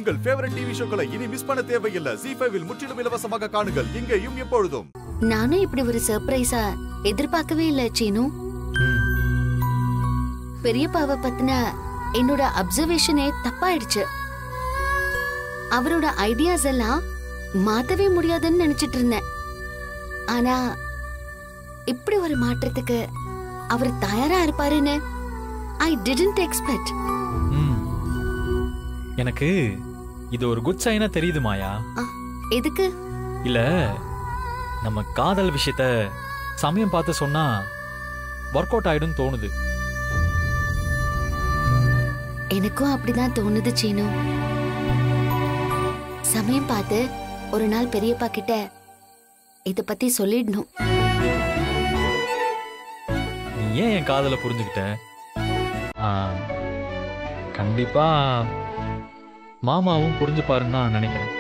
உங்கள் favourite TV ஷோக்களை இனி miss பண்ண தேவையில்லை ஜி ஃபைவில் முற்றிலும் இலவசமாக காணுங்கள் இங்கேயும் எப்பொழுதும் நானும் இப்படி ஒரு சர்ப்ரைஸா எதிர்பார்க்கவே இல்ல சீனு பெரியப்பாவை பத்தின என்னோட அப்சர்வேஷனே தப்பாயிடுச்சு அவரோட ஐடியாஸ் எல்லாம் மாத்தவே முடியாதுன்னு நினைச்சிட்டு இருந்தேன் ஆனா இப்படி ஒரு மாற்றத்துக்கு அவர் தயாரா இருப்பாருன்னு ஐ டிடன்ட் எக்ஸ்பெக்ட் ம். எனக்கு இது ஒரு குட் சைனா தெரியுது மாயா எதுக்கு இல்ல நம்ம காதல் விஷயத்த சமயம் பார்த்து சொன்னா ஒர்க் அவுட் ஆயிடும் தோணுது எனக்கும் அப்படிதான் தோணுது சீனு சமயம் பார்த்து ஒரு நாள் பெரியப்பா கிட்ட இத பத்தி சொல்லிடணும் நீ ஏன் என் காதலை புரிஞ்சுக்கிட்ட ஆ, கண்டிப்பா மாமாவும் புரிஞ்சுப்பாருன்னு நான் நினைக்கிறேன்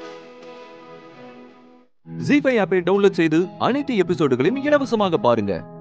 ஜி ஃபைவ் ஆப்பை டவுன்லோட் செய்து அனைத்து எபிசோடுகளையும் இலவசமாக பாருங்க